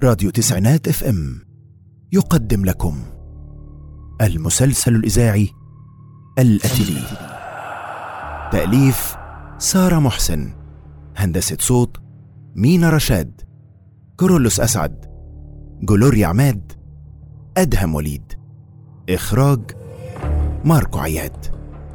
راديو تسعينات اف ام يقدم لكم المسلسل الاذاعي الاتلي تاليف ساره محسن هندسه صوت مينا رشاد كورولوس اسعد جلوريا عماد ادهم وليد اخراج ماركو عياد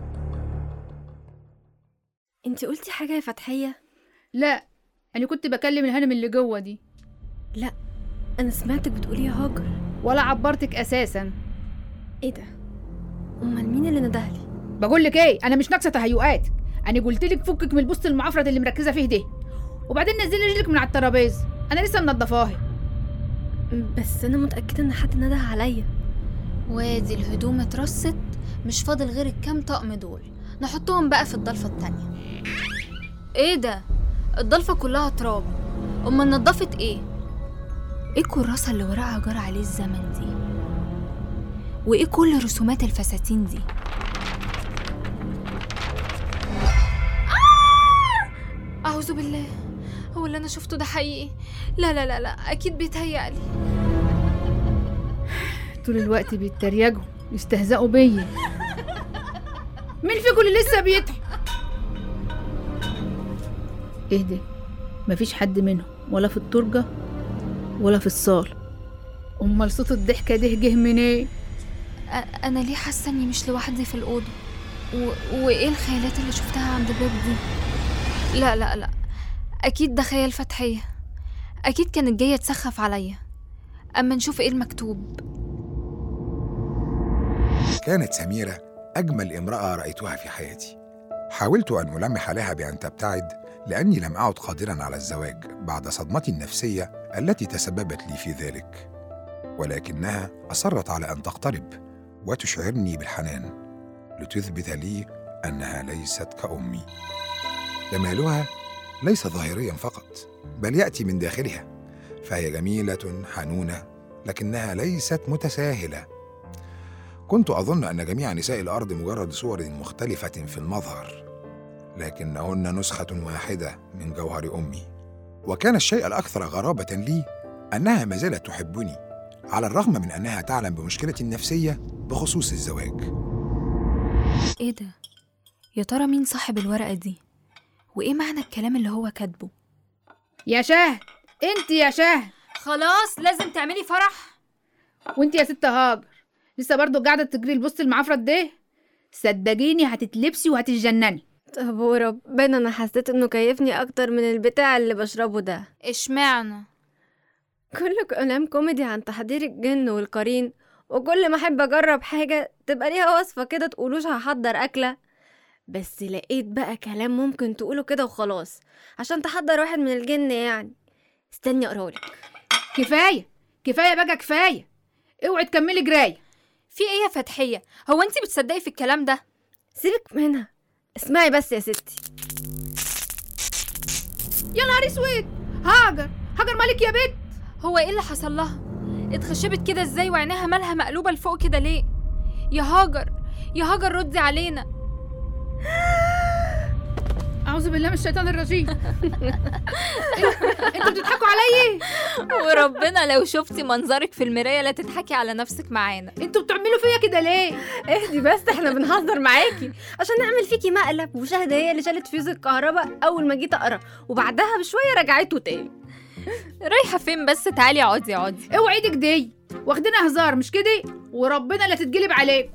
انت قلتي حاجة يا فتحية؟ لا انا كنت بكلم الهانم اللي جوه دي لا أنا سمعتك بتقولي يا هاجر ولا عبرتك اساسا ايه ده؟ أمال مين اللي ندهلي؟ بقول لك ايه انا مش ناقصه تهيؤاتك انا قلت لك فكك من البوست المعفرت اللي مركزه فيه ده وبعدين نزلي رجلك من على الترابيزه انا لسه منضفاها بس أنا متأكدة إن حد نده عليا وادي الهدوم اترصت مش فاضل غير الكام طقم دول نحطهم بقى في الضلفة التانية ايه ده الضلفة كلها تراب اما نضفت ايه ايه الكراسة اللي وراها جرى عليه الزمن دي وايه كل رسومات الفساتين دي آه! اعوذ بالله هو اللي انا شفته ده حقيقي لا لا لا لا اكيد بيتهيألي طول الوقت بيتريقوا يستهزئوا بيا مين فيكم اللي لسه بيضحك اهدي مفيش حد منهم ولا في الترجة ولا في الصالة امال صوت الضحكة ده جه منين أ- انا ليه حاسه اني مش لوحدي في الاوضه و... وايه الخيالات اللي شفتها عند الباب دي لا لا لا اكيد ده خيال فتحيه اكيد كانت جايه تسخف عليا اما نشوف ايه المكتوب كانت سميرة أجمل امرأة رأيتها في حياتي حاولت أن ألمح لها بأن تبتعد لأني لم أعد قادرا على الزواج بعد صدمتي النفسية التي تسببت لي في ذلك ولكنها أصرت على أن تقترب وتشعرني بالحنان لتثبت لي أنها ليست كأمي جمالها ليس ظاهريا فقط بل يأتي من داخلها فهي جميلة حنونة لكنها ليست متساهلة كنت أظن أن جميع نساء الأرض مجرد صور مختلفة في المظهر لكنهن نسخة واحدة من جوهر أمي وكان الشيء الأكثر غرابة لي أنها ما زالت تحبني على الرغم من أنها تعلم بمشكلتي النفسية بخصوص الزواج ايه ده يا ترى مين صاحب الورقه دي وايه معنى الكلام اللي هو كاتبه يا شهد انت يا شهد خلاص لازم تعملي فرح وانت يا ست هاجر لسه برضو قاعدة تجري البوست المعفرت ده صدقيني هتتلبسي وهتتجنني طب وربنا أنا حسيت إنه كيفني أكتر من البتاع اللي بشربه ده اشمعنى كله كلام كوميدي عن تحضير الجن والقرين وكل ما أحب أجرب حاجة تبقى ليها وصفة كده تقولوش هحضر أكلة بس لقيت بقى كلام ممكن تقوله كده وخلاص عشان تحضر واحد من الجن يعني استني أقرالك كفاية كفاية بقى كفاية اوعي تكملي جراية في ايه يا فتحيه هو انت بتصدقي في الكلام ده سيبك منها اسمعي بس يا ستي يا نهار اسود هاجر هاجر مالك يا بت هو ايه اللي حصل لها اتخشبت كده ازاي وعينيها مالها مقلوبه لفوق كده ليه يا هاجر يا هاجر ردي علينا اعوذ بالله من الشيطان الرجيم انتوا بتضحكوا عليا وربنا لو شفتي منظرك في المرايه لا تضحكي على نفسك معانا انتوا بتعملوا فيا كده ليه اهدي بس احنا بنهزر معاكي عشان نعمل فيكي مقلب وشهد هي اللي شالت فيوز الكهرباء اول ما جيت اقرا وبعدها بشويه رجعته تاني رايحه فين بس تعالي اقعدي اقعدي اوعي ايدك دي واخدينها هزار مش كده وربنا لا تتجلب عليك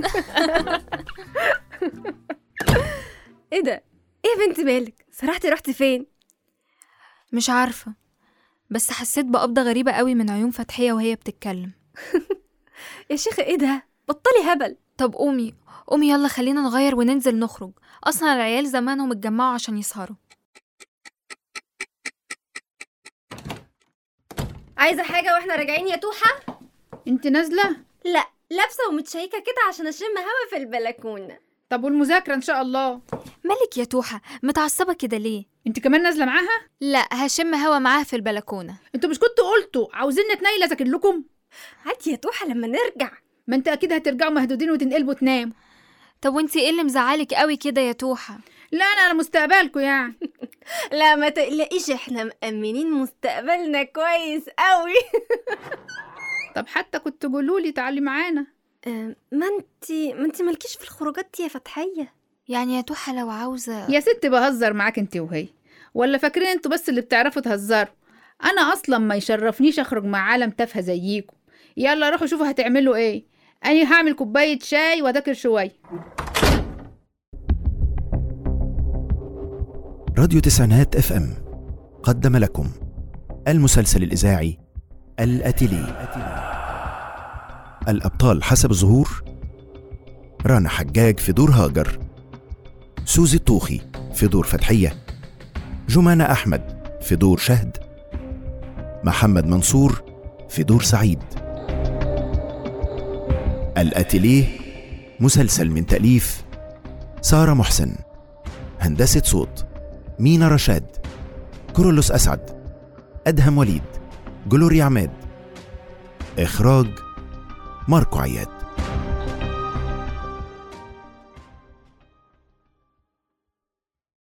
ايه ده ايه يا بنت مالك سرحتي رحتي فين مش عارفه بس حسيت بقبضه غريبه قوي من عيون فتحيه وهي بتتكلم يا شيخه ايه ده بطلي هبل طب قومي قومي يلا خلينا نغير وننزل نخرج اصلا العيال زمانهم اتجمعوا عشان يسهروا عايزه حاجه واحنا راجعين يا توحه انت نازله لا لابسه ومتشيكه كده عشان اشم هوا في البلكونه طب والمذاكره ان شاء الله مالك يا توحه متعصبه كده ليه انت كمان نازله معاها لا هشم هوا معاها في البلكونه انتوا مش كنتوا قلتوا عاوزين نتنيل اذاكر لكم عادي يا توحه لما نرجع ما انت اكيد هترجعوا مهدودين وتنقلبوا تنام طب وانتي ايه اللي مزعلك قوي كده يا توحه لا انا على مستقبلكم يعني لا ما تقلقيش احنا مأمنين مستقبلنا كويس قوي طب حتى كنت تقولوا لي تعالي معانا أم، ما انتي ما انتي مالكيش في الخروجات دي يا فتحية يعني يا توحة لو عاوزة يا ست بهزر معاك انت وهي ولا فاكرين انتوا بس اللي بتعرفوا تهزروا انا اصلا ما يشرفنيش اخرج مع عالم تافهه زيكم يلا روحوا شوفوا هتعملوا ايه انا هعمل كوبايه شاي واذاكر شويه راديو تسعينات اف ام قدم لكم المسلسل الإذاعي الأتيلي الأبطال حسب الظهور رنا حجاج في دور هاجر سوزي الطوخي في دور فتحية جمانة أحمد في دور شهد محمد منصور في دور سعيد الأتيليه مسلسل من تأليف سارة محسن هندسة صوت مينا رشاد كورولوس أسعد أدهم وليد جلوريا عماد إخراج ماركو عياد